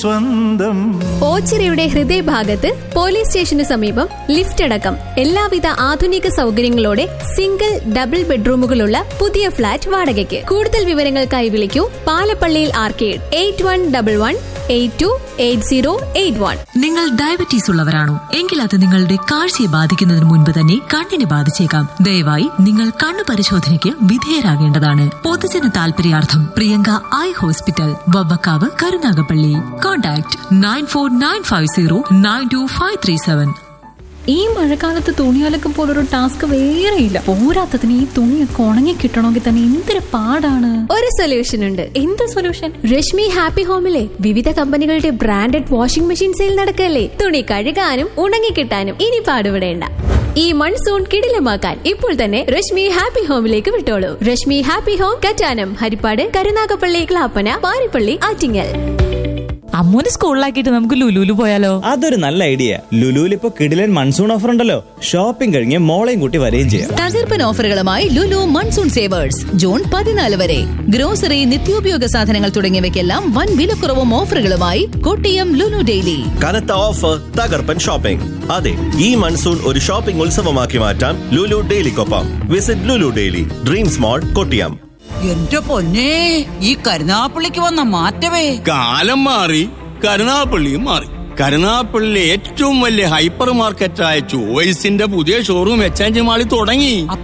സ്വന്തം ഓച്ചിറയുടെ ഹൃദയഭാഗത്ത് പോലീസ് സ്റ്റേഷന് സമീപം ലിഫ്റ്റ് അടക്കം എല്ലാവിധ ആധുനിക സൗകര്യങ്ങളോടെ സിംഗിൾ ഡബിൾ ബെഡ്റൂമുകളുള്ള പുതിയ ഫ്ളാറ്റ് വാടകയ്ക്ക് കൂടുതൽ വിവരങ്ങൾക്കായി വിളിക്കൂ പാലപ്പള്ളിയിൽ arcade eight one double one eight two eight zero eight one നിങ്ങൾ ഡയബറ്റീസ് ഉള്ളവരാണോ എങ്കിൽ അത് നിങ്ങളുടെ കാഴ്ചയെ ബാധിക്കുന്നതിന് മുൻപ് തന്നെ കണ്ണിനെ ബാധിച്ചേക്കാം ദയവായി നിങ്ങൾ കണ്ണു പരിശോധനയ്ക്ക് വിധേയരാകേണ്ടതാണ് പൊതുജന താൽപര്യാർത്ഥം Priyanka eye hospital Vavvakkavu Karunagappally contact nine four nine five zero nine two five three seven ഈ മഴക്കാലത്ത് തുണിയലക്കം പോലൊരു ടാസ്ക് വേറെയില്ല പോരാത്തതിന് ഈ തുണിയൊക്കെ ഉണങ്ങി കിട്ടണമെങ്കിൽ തന്നെ എന്തൊരു പാടാണ് ഒരു സൊല്യൂഷൻ ഉണ്ട് എന്ത് സൊല്യൂഷൻ രശ്മി ഹാപ്പി ഹോമിലെ വിവിധ കമ്പനികളുടെ ബ്രാൻഡഡ് വാഷിംഗ് മെഷീൻ സെയിൽ നടക്കല്ലേ തുണി കഴുകാനും ഉണങ്ങിക്കിട്ടാനും ഇനി പാടുപെടേണ്ട ഈ മൺസൂൺ കിടിലമാക്കാൻ ഇപ്പോൾ തന്നെ രശ്മി ഹാപ്പി ഹോമിലേക്ക് വിട്ടോളൂ രശ്മി ഹാപ്പി ഹോം കറ്റാനം ഹരിപ്പാട് കരുനാഗപ്പള്ളി ക്ലാപ്പന പാരിപ്പള്ളി ആറ്റിങ്ങൽ അമ്മൂന് സ്കൂളിലാക്കിയിട്ട് നമുക്ക് ലുലുലു പോയാലോ അതൊരു നല്ല ഐഡിയ ലുലുവിൽ ഇപ്പൊ കിടിലൻ മൺസൂൺ ഓഫർ ഉണ്ടല്ലോ ഷോപ്പിംഗ് കഴിഞ്ഞ് മോളെയും കൂട്ടി വരികയും ചെയ്യാം തകർപ്പൻ ഓഫറുകളുമായി ലുലു മൺസൂൺ സേവേഴ്സ് ജൂൺ പതിനാല് വരെ ഗ്രോസറി നിത്യോപയോഗ സാധനങ്ങൾ തുടങ്ങിയവയ്ക്കെല്ലാം വൻ വിലക്കുറവും ഓഫറുകളുമായി കൊട്ടിയം ലുലു ഡെയിലി കനത്ത ഓഫർ തകർപ്പൻ ഷോപ്പിംഗ് അതെ ഈ മൺസൂൺ ഒരു ഷോപ്പിംഗ് ഉത്സവമാക്കി മാറ്റാം ലുലു ഡെയിലിക്കൊപ്പം visit Lulu daily dream small Kottiyam എന്റെ പൊന്നെ ഈ കരുനാപ്പള്ളിക്ക് വന്ന മാറ്റമേ കാലം മാറി കരുനാപ്പള്ളിയും മാറി കരുനാപ്പള്ളിയിലെ ഏറ്റവും വലിയ ഹൈപ്പർ മാർക്കറ്റായ ചോയ്സിന്റെ പുതിയ ഷോറൂം എച്ച് മാളിൽ തുടങ്ങി